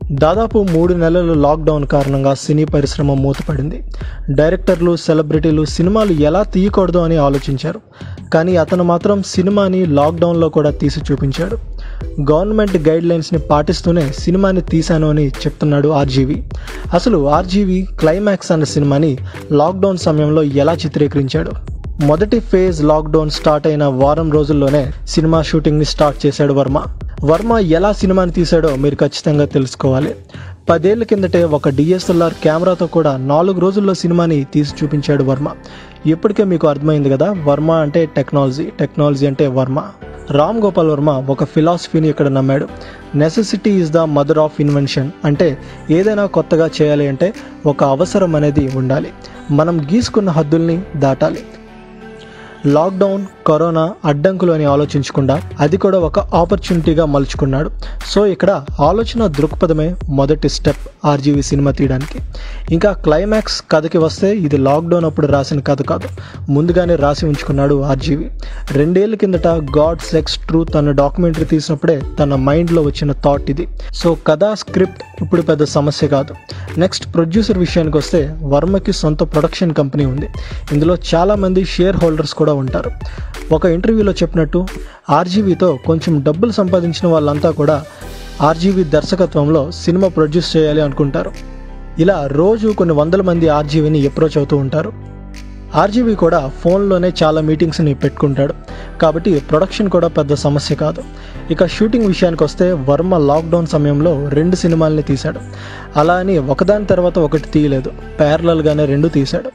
దాదాపు మూడు నెలలు లాక్డౌన్ కారణంగా సినీ పరిశ్రమ మూతపడింది డైరెక్టర్లు సెలబ్రిటీలు సినిమాలు ఎలా తీయకూడదు అని ఆలోచించారు కానీ అతను మాత్రం సినిమాని లాక్డౌన్లో కూడా తీసి చూపించాడు గవర్నమెంట్ గైడ్ లైన్స్ని పాటిస్తూనే సినిమాని తీశాను అని చెప్తున్నాడు ఆర్జీవి అసలు ఆర్జీవి క్లైమాక్స్ అనే సినిమాని లాక్డౌన్ సమయంలో ఎలా చిత్రీకరించాడు మొదటి ఫేజ్ లాక్డౌన్ స్టార్ట్ అయిన వారం రోజుల్లోనే సినిమా షూటింగ్ని స్టార్ట్ చేశాడు వర్మ వర్మ ఎలా సినిమాని తీశాడో మీరు ఖచ్చితంగా తెలుసుకోవాలి పదేళ్ల కిందటే ఒక డిఎస్ఎల్ఆర్ కెమెరాతో కూడా నాలుగు రోజుల్లో సినిమాని తీసి చూపించాడు వర్మ ఇప్పటికే మీకు అర్థమైంది కదా వర్మ అంటే టెక్నాలజీ టెక్నాలజీ అంటే వర్మ రామ్ గోపాల్ వర్మ ఒక ఫిలాసఫీని ఇక్కడ నమ్మాడు necessity is the mother of invention అంటే ఏదైనా కొత్తగా చేయాలి అంటే ఒక అవసరం అనేది ఉండాలి మనం గీసుకున్న హద్దుల్ని దాటాలి లాక్డౌన్ కరోనా అడ్డంకులు అని ఆలోచించకుండా అది కూడా ఒక ఆపర్చునిటీగా మలుచుకున్నాడు సో ఇక్కడ ఆలోచన దృక్పథమే మొదటి స్టెప్ ఆర్జీవి సినిమా తీయడానికి ఇంకా క్లైమాక్స్ కథకి వస్తే ఇది లాక్డౌన్ అప్పుడు రాసిన కథ కాదు ముందుగానే రాసి ఉంచుకున్నాడు ఆర్జీవి రెండేళ్ల కిందట గాడ్ సెక్స్ ట్రూత్ అన్న డాక్యుమెంటరీ తీసినప్పుడే తన మైండ్లో వచ్చిన థాట్ ఇది సో కథా స్క్రిప్ట్ ఇప్పుడు పెద్ద సమస్య కాదు నెక్స్ట్ ప్రొడ్యూసర్ విషయానికి వస్తే వర్మకి సొంత ప్రొడక్షన్ కంపెనీ ఉంది ఇందులో చాలామంది షేర్ హోల్డర్స్ కూడా ఉంటారు ఒక ఇంటర్వ్యూలో చెప్పినట్టు ఆర్జీవీతో కొంచెం డబ్బులు సంపాదించిన వాళ్ళంతా కూడా ఆర్జీవీ దర్శకత్వంలో సినిమా ప్రొడ్యూస్ చేయాలి అనుకుంటారు ఇలా రోజు కొన్ని వందల మంది ఆర్జీవీని అప్రోచ్ అవుతూ ఉంటారు ఆర్జీవీ కూడా ఫోన్లోనే చాలా మీటింగ్స్ని పెట్టుకుంటాడు కాబట్టి ప్రొడక్షన్ కూడా పెద్ద సమస్య కాదు ఇక షూటింగ్ విషయానికి వస్తే వర్మ లాక్డౌన్ సమయంలో రెండు సినిమాల్ని తీశాడు అలా అని ఒకదాని తర్వాత ఒకటి తీయలేదు ప్యారలల్గానే రెండు తీశాడు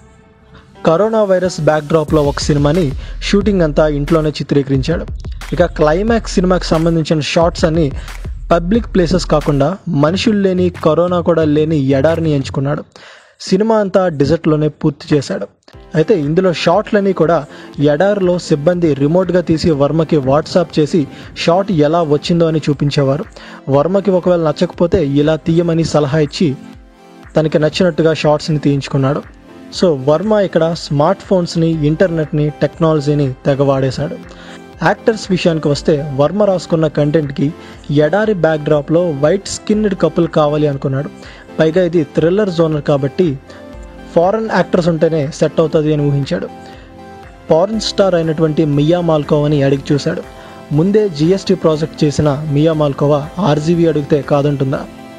కరోనా వైరస్ బ్యాక్డ్రాప్లో ఒక సినిమాని షూటింగ్ అంతా ఇంట్లోనే చిత్రీకరించాడు ఇక క్లైమాక్స్ సినిమాకి సంబంధించిన షార్ట్స్ అన్ని పబ్లిక్ ప్లేసెస్ కాకుండా మనుషులు లేని కరోనా కూడా లేని ఎడారిని ఎంచుకున్నాడు సినిమా అంతా డిజర్ట్లోనే పూర్తి చేశాడు అయితే ఇందులో షాట్లన్నీ కూడా ఎడారిలో సిబ్బంది రిమోట్గా తీసి వర్మకి వాట్సాప్ చేసి షాట్ ఎలా వచ్చిందో అని చూపించేవారు వర్మకి ఒకవేళ నచ్చకపోతే ఇలా తీయమని సలహా ఇచ్చి తనకి నచ్చినట్టుగా షార్ట్స్ని తీయించుకున్నాడు సో వర్మ ఇక్కడ స్మార్ట్ ఫోన్స్ని ఇంటర్నెట్ని టెక్నాలజీని తెగ వాడేశాడు యాక్టర్స్ విషయానికి వస్తే వర్మ రాసుకున్న కంటెంట్కి ఎడారి బ్యాక్డ్రాప్లో వైట్ స్కిన్డ్ కపుల్ కావాలి అనుకున్నాడు పైగా ఇది థ్రిల్లర్ జోనర్ కాబట్టి ఫారెన్ యాక్టర్స్ ఉంటేనే సెట్ అవుతుంది అని ఊహించాడు ఫారెన్ స్టార్ అయినటువంటి మియా మాల్కోవాని అడిగి చూశాడు ముందే జిఎస్టీ ప్రాజెక్ట్ చేసిన మియా మాల్కోవా ఆర్జీవీ అడిగితే కాదంటుందా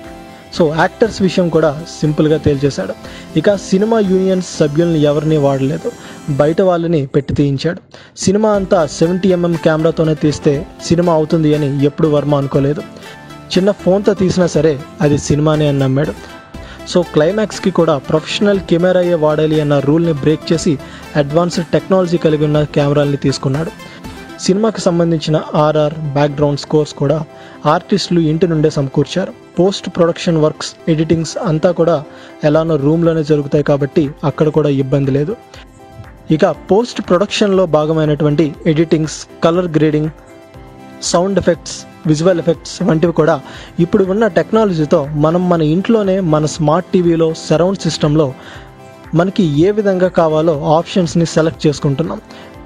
సో యాక్టర్స్ విషయం కూడా సింపుల్గా తేల్చేశాడు ఇక సినిమా యూనియన్స్ సభ్యుల్ని ఎవరిని వాడలేదు బయట వాళ్ళని పెట్టి తీయించాడు సినిమా అంతా సెవెంటీ ఎంఎం కెమెరాతోనే తీస్తే సినిమా అవుతుంది అని ఎప్పుడు వర్మ అనుకోలేదు చిన్న ఫోన్తో తీసినా సరే అది సినిమానే అని నమ్మాడు సో క్లైమాక్స్కి కూడా ప్రొఫెషనల్ కెమెరాయే వాడాలి అన్న రూల్ని బ్రేక్ చేసి అడ్వాన్స్డ్ టెక్నాలజీ కలిగి ఉన్న కెమెరాల్ని తీసుకున్నాడు సినిమాకి సంబంధించిన ఆర్ఆర్ బ్యాక్గ్రౌండ్ స్కోర్స్ కూడా ఆర్టిస్టులు ఇంటి నుండే సమకూర్చారు పోస్ట్ ప్రొడక్షన్ వర్క్స్ ఎడిటింగ్స్ అంతా కూడా ఎలానో రూమ్లోనే జరుగుతాయి కాబట్టి అక్కడ కూడా ఇబ్బంది లేదు ఇక పోస్ట్ ప్రొడక్షన్లో భాగమైనటువంటి editings colour grading sound effects visual effects వంటివి కూడా ఇప్పుడు ఉన్న టెక్నాలజీతో మనం మన ఇంట్లోనే మన స్మార్ట్ టీవీలో సరౌండ్ సిస్టంలో మనకి ఏ విధంగా కావాలో ఆప్షన్స్ని సెలెక్ట్ చేసుకుంటున్నాం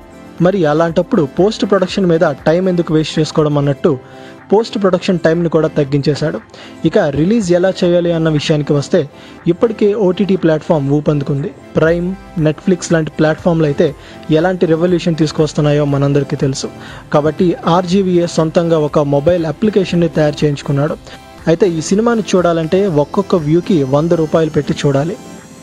మరి అలాంటప్పుడు పోస్ట్ ప్రొడక్షన్ మీద టైం ఎందుకు వేస్ట్ చేసుకోవడం అన్నట్టు పోస్ట్ ప్రొడక్షన్ టైంని కూడా తగ్గించేశాడు ఇక రిలీజ్ ఎలా చేయాలి అన్న విషయానికి వస్తే ఇప్పటికే ఓటీటీ ప్లాట్ఫామ్ ఊపందుకుంది ప్రైమ్ నెట్ఫ్లిక్స్ లాంటి ప్లాట్ఫామ్లు అయితే ఎలాంటి రెవల్యూషన్ తీసుకొస్తున్నాయో మనందరికీ తెలుసు కాబట్టి ఆర్జీవీఏ సొంతంగా ఒక మొబైల్ అప్లికేషన్ని తయారు చేయించుకున్నాడు అయితే ఈ సినిమాని చూడాలంటే ఒక్కొక్క వ్యూకి వంద రూపాయలు పెట్టి చూడాలి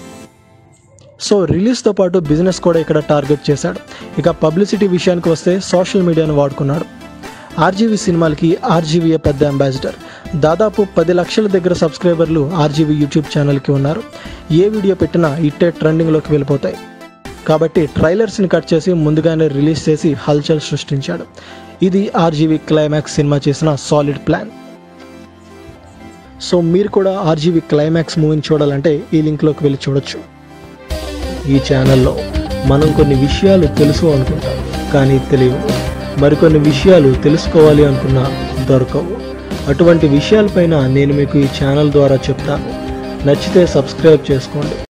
సో రిలీజ్తో పాటు బిజినెస్ కూడా ఇక్కడ టార్గెట్ చేశాడు ఇక పబ్లిసిటీ విషయానికి వస్తే సోషల్ మీడియాను వాడుకున్నాడు ఆర్జీవీ సినిమాలకి ఆర్జీవీఏ పెద్ద అంబాసిడర్ దాదాపు పది లక్షల దగ్గర సబ్స్క్రైబర్లు ఆర్జీవీ యూట్యూబ్ ఛానల్కి ఉన్నారు ఏ వీడియో పెట్టినా ఇట్టే ట్రెండింగ్లోకి వెళ్ళిపోతాయి కాబట్టి ట్రైలర్స్ని కట్ చేసి ముందుగానే రిలీజ్ చేసి హల్చల్ సృష్టించాడు ఇది ఆర్జీవీ క్లైమాక్స్ సినిమా చేసిన సాలిడ్ ప్లాన్ సో మీరు కూడా ఆర్జీవీ క్లైమాక్స్ మూవీని చూడాలంటే ఈ లింక్లోకి వెళ్ళి చూడొచ్చు ఈ ఛానల్లో మనం కొన్ని విషయాలు తెలుసు అనుకుంటాం కానీ తెలియవు మరికొన్ని విషయాలు తెలుసుకోవాలి అనుకున్నా దొరకవు అటువంటి విషయాలపైన నేను మీకు ఈ ఛానల్ ద్వారా చెప్తాను నచ్చితే సబ్స్క్రైబ్ చేసుకోండి